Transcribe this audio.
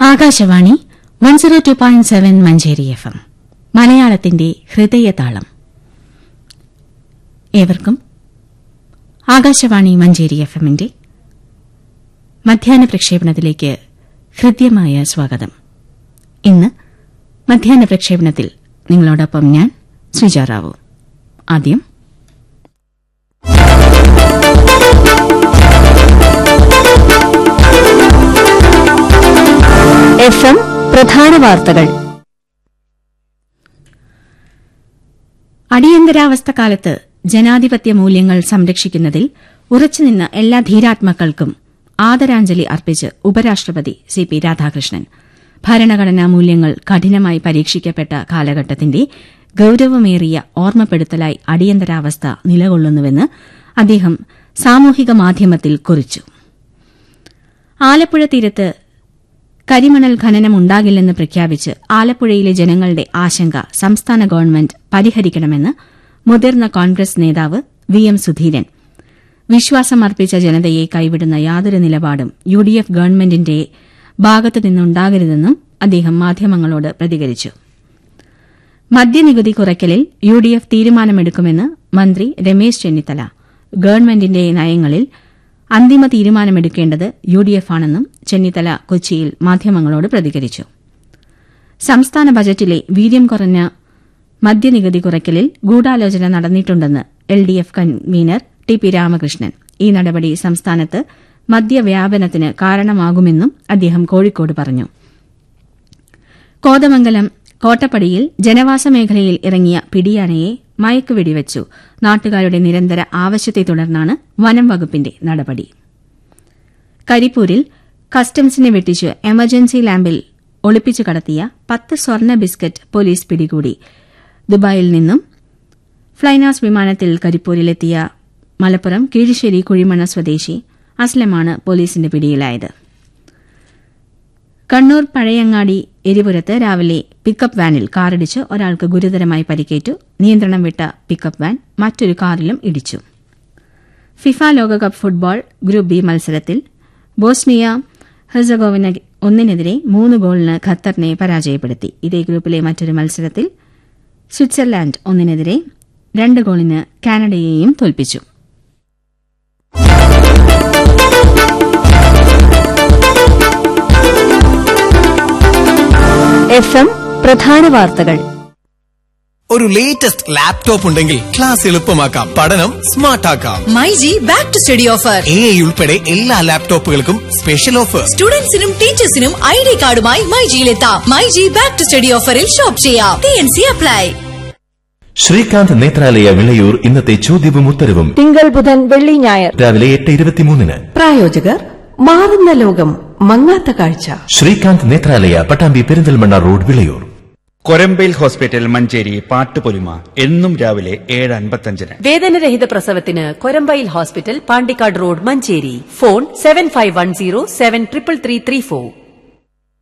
Akashvani one zero two point seven Manjeri F M മലയാളത്തിന്റെ ഹൃദയതാളം ഏവർക്കും ആകാശവാണി മഞ്ചേരി എഫ് എമ്മിന്റെ മധ്യാഹ്ന പ്രക്ഷേപണത്തിലേക്ക് ഹൃദ്യമായ സ്വാഗതം ഇന്ന് മധ്യാഹ്ന പ്രക്ഷേപണത്തിൽ നിങ്ങളോടൊപ്പം ഞാൻ സുജാറാവു ആദ്യം എഫ് എം പ്രധാന വാർത്തകൾ അടിയന്തരാവസ്ഥ കാലത്ത് ജനാധിപത്യ മൂല്യങ്ങൾ സംരക്ഷിക്കുന്നതിൽ ഉറച്ചുനിന്ന എല്ലാ ധീരാത്മാക്കൾക്കും ആദരാഞ്ജലി അർപ്പിച്ച് ഉപരാഷ്ട്രപതി സി പി രാധാകൃഷ്ണൻ ഭരണഘടനാ മൂല്യങ്ങൾ കഠിനമായി പരീക്ഷിക്കപ്പെട്ട കാലഘട്ടത്തിന്റെ ഗൌരവമേറിയ ഓർമ്മപ്പെടുത്തലായി അടിയന്തരാവസ്ഥ നിലകൊള്ളുന്നുവെന്ന് അദ്ദേഹം സാമൂഹിക മാധ്യമത്തിൽ കുറിച്ചു ആലപ്പുഴ തീരത്ത് കരിമണൽ ഖനനം ഉണ്ടാകില്ലെന്ന് പ്രഖ്യാപിച്ച് ആലപ്പുഴയിലെ ജനങ്ങളുടെ ആശങ്ക സംസ്ഥാന ഗവൺമെന്റ് പരിഹരിക്കണമെന്ന് മുതിർന്ന കോൺഗ്രസ് നേതാവ് വി എം സുധീരൻ വിശ്വാസമർപ്പിച്ച ജനതയെ കൈവിടുന്ന യാതൊരു നിലപാടും യു ഡി എഫ് ഗവൺമെന്റിന്റെ ഭാഗത്തു നിന്നുണ്ടാകരുതെന്നും അദ്ദേഹം മാധ്യമങ്ങളോട് പ്രതികരിച്ചു മദ്യനികുതി കുറയ്ക്കലിൽ യു ഡി എഫ് തീരുമാനമെടുക്കുമെന്ന് മന്ത്രി രമേശ് ചെന്നിത്തല ഗവൺമെന്റിന്റെ നയങ്ങളിൽ അന്തിമ തീരുമാനമെടുക്കേണ്ടത് യു ഡി എഫ് ആണെന്നും ചെന്നിത്തല കൊച്ചിയിൽ മാധ്യമങ്ങളോട് പ്രതികരിച്ചു സംസ്ഥാന ബജറ്റിലെ വീര്യം കുറഞ്ഞ മദ്യനികുതി കുറയ്ക്കലിൽ ഗൂഢാലോചന നടന്നിട്ടുണ്ടെന്ന് L D F convener T P Ramakrishnan ഈ നടപടി സംസ്ഥാനത്ത് മദ്യവ്യാപനത്തിന് കാരണമാകുമെന്നും അദ്ദേഹം കോഴിക്കോട് പറഞ്ഞു കോതമംഗലം കോട്ടപ്പടിയിൽ ജനവാസ മേഖലയിൽ ഇറങ്ങിയ പിടിയാനയെ മയക്കുവെടിവച്ചു നാട്ടുകാരുടെ നിരന്തര ആവശ്യത്തെ തുടർന്നാണ് വനം വകുപ്പിന്റെ നടപടി കരിപ്പൂരിൽ കസ്റ്റംസിനെ വെട്ടിച്ച് എമർജൻസി ലാമ്പിൽ ഒളിപ്പിച്ചു കടത്തിയ പത്ത് സ്വർണ്ണ ബിസ്ക്കറ്റ് പോലീസ് പിടികൂടി ദുബായിൽ നിന്നും ഫ്ലൈനാസ് വിമാനത്തിൽ കരിപ്പൂരിലെത്തിയ മലപ്പുറം കീഴിശ്ശേരി കുഴിമണ സ്വദേശി അസ്ലമാണ് പോലീസിന്റെ പിടിയിലായത് കണ്ണൂർ പഴയങ്ങാടി എരിപുരത്ത് രാവിലെ പിക്കപ്പ് വാനിൽ കാറിടിച്ച് ഒരാൾക്ക് ഗുരുതരമായി പരിക്കേറ്റു നിയന്ത്രണം വിട്ട പിക്കപ്പ് വാൻ മറ്റൊരു കാറിലും ഇടിച്ചു ഫിഫ ലോകകപ്പ് ഫുട്ബോൾ ഗ്രൂപ്പ് ബി മത്സരത്തിൽ ബോസ്നിയ ഹെർസഗോവിന ഒന്നിനെതിരെ മൂന്ന് ഗോളിന് ഖത്തറിനെ പരാജയപ്പെടുത്തി ഇതേ ഗ്രൂപ്പിലെ മറ്റൊരു മത്സരത്തിൽ സ്വിറ്റ്സർലാൻഡ് ഒന്നിനെതിരെ രണ്ട് ഗോളിന് കാനഡയെയും തോൽപ്പിച്ചു എഫ് എം പ്രധാന വാർത്തകൾ ഒരു ലേറ്റസ്റ്റ് ലാപ്ടോപ്പ് ഉണ്ടെങ്കിൽ ക്ലാസ് എളുപ്പമാക്കാം പഠനം സ്മാർട്ട് ആക്കാം My G back to study offer A I ഉൾപ്പെടെ എല്ലാ ലാപ്ടോപ്പുകൾക്കും സ്പെഷ്യൽ ഓഫർ സ്റ്റുഡൻസിനും ടീച്ചേഴ്സിനും ഐ ഡി കാർഡുമായി മൈ ജിയിലെത്താം My G back to study ഓഫറിൽ ഷോപ്പ് ചെയ്യാം T N C apply Srikanth Nethralaya Vilayur ഇന്നത്തെ ചോദ്യവും ഉത്തരവും തിങ്കൾ ബുധൻ വെള്ളി ഞായർ രാവിലെ എട്ട് ഇരുപത്തിമൂന്നിന് പ്രായോജകർ മാറുന്ന ലോകം മങ്ങാത്ത കാഴ്ച ശ്രീകാന്ത് നേത്രാലയ പട്ടാമ്പി പെരിന്തൽമണ്ണ റോഡ് വിളയൂർ കൊരമ്പയിൽ ഹോസ്പിറ്റൽ മഞ്ചേരി പാട്ടുപൊലിമ എന്നും രാവിലെ ഏഴ് അൻപത്തഞ്ചിന് വേദനരഹിത പ്രസവത്തിന് Korambayil hospital Pandikkad road Manjeri phone seven five one zero seven triple three three four